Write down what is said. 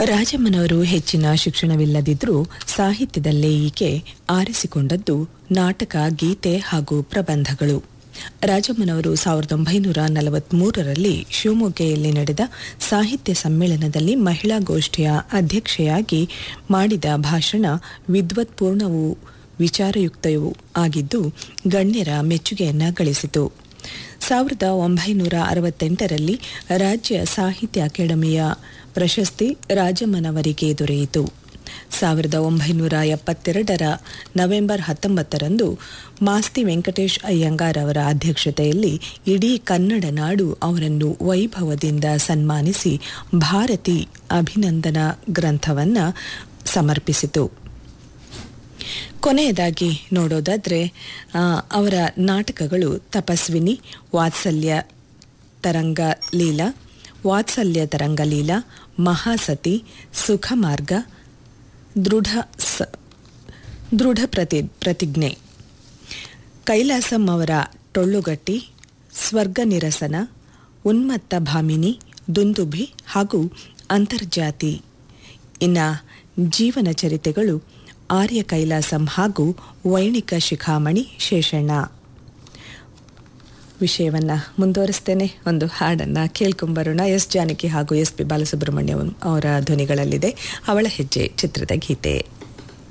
ರಾಜಮ್ಮನವರು ಹೆಚ್ಚಿನ ಶಿಕ್ಷಣವಿಲ್ಲದಿದ್ದರೂ ಸಾಹಿತ್ಯದಲ್ಲೇ ಈಕೆ ಆರಿಸಿಕೊಂಡದ್ದು ನಾಟಕ ಗೀತೆ ಹಾಗೂ ಪ್ರಬಂಧಗಳು ರಾಜಮ್ಮನವರು ಸಾವಿರದ ಒಂಬೈನೂರ ನಲವತ್ಮೂರರಲ್ಲಿ ಶಿವಮೊಗ್ಗೆಯಲ್ಲಿ ನಡೆದ ಸಾಹಿತ್ಯ ಸಮ್ಮೇಳನದಲ್ಲಿ ಮಹಿಳಾ ಗೋಷ್ಠಿಯ ಅಧ್ಯಕ್ಷೆಯಾಗಿ ಮಾಡಿದ ಭಾಷಣ ವಿದ್ವತ್ಪೂರ್ಣವೂ ವಿಚಾರಯುಕ್ತವೂ ಆಗಿದ್ದು ಗಣ್ಯರ ಮೆಚ್ಚುಗೆಯನ್ನ ಗಳಿಸಿತು ಸಾವಿರದ ಒಂಬೈನೂರ ಅರವತ್ತೆಂಟರಲ್ಲಿ ರಾಜ್ಯ ಸಾಹಿತ್ಯ ಅಕಾಡೆಮಿಯ ಪ್ರಶಸ್ತಿ ರಾಜಮ್ಮನವರಿಗೆ ದೊರೆಯಿತು ಸಾವಿರದ ಒಂಬೈನೂರ ಎಪ್ಪತ್ತೆರಡರ ನವೆಂಬರ್ ಹತ್ತೊಂಬತ್ತರಂದು ಮಾಸ್ತಿ ವೆಂಕಟೇಶ್ ಅಯ್ಯಂಗಾರ್ ಅವರ ಅಧ್ಯಕ್ಷತೆಯಲ್ಲಿ ಇಡೀ ಕನ್ನಡ ನಾಡು ಅವರನ್ನು ವೈಭವದಿಂದ ಸನ್ಮಾನಿಸಿ ಭಾರತಿ ಅಭಿನಂದನಾ ಗ್ರಂಥವನ್ನ ಸಮರ್ಪಿಸಿತು ಕೊನೆಯದಾಗಿ ನೋಡೋದಾದ್ರೆ ಆ, ಅವರ ನಾಟಕಗಳು ತಪಸ್ವಿನಿ ವಾತ್ಸಲ್ಯ ತರಂಗ ಲೀಲಾ ವಾತ್ಸಲ್ಯ ತರಂಗ ಲೀಲಾ ಮಹಾಸತಿ ಸುಖಮಾರ್ಗ ದೃಢ ಸ ದೃಢ ಪ್ರತಿ ಪ್ರತಿಜ್ಞೆ ಕೈಲಾಸಂ ಅವರ ಟೊಳ್ಳುಗಟ್ಟಿ ಸ್ವರ್ಗ ನಿರಸನ ಉನ್ಮತ್ತ ಭಾಮಿನಿ ದುಂದುಭಿ ಹಾಗೂ ಅಂತರ್ಜಾತಿ ಇನ್ನ ಜೀವನ ಚರಿತೆಗಳು ಆರ್ಯ ಕೈಲಾಸಂ ಹಾಗೂ ವೈಣಿಕ ಶಿಖಾಮಣಿ ಶೇಷಣ್ಣ ವಿಷಯವನ್ನ ಮುಂದುವರಿಸ್ತೇನೆ ಒಂದು ಹಾಡನ್ನ ಕೇಳ್ಕೊಂಬರೋಣ ಎಸ್ ಜಾನಕಿ ಹಾಗೂ ಎಸ್ ಪಿ ಬಾಲಸುಬ್ರಹ್ಮಣ್ಯಂ ಅವರ ಧ್ವನಿಗಳಲ್ಲಿದೆ ಅವಳ ಹೆಜ್ಜೆ ಚಿತ್ರದ ಗೀತೆ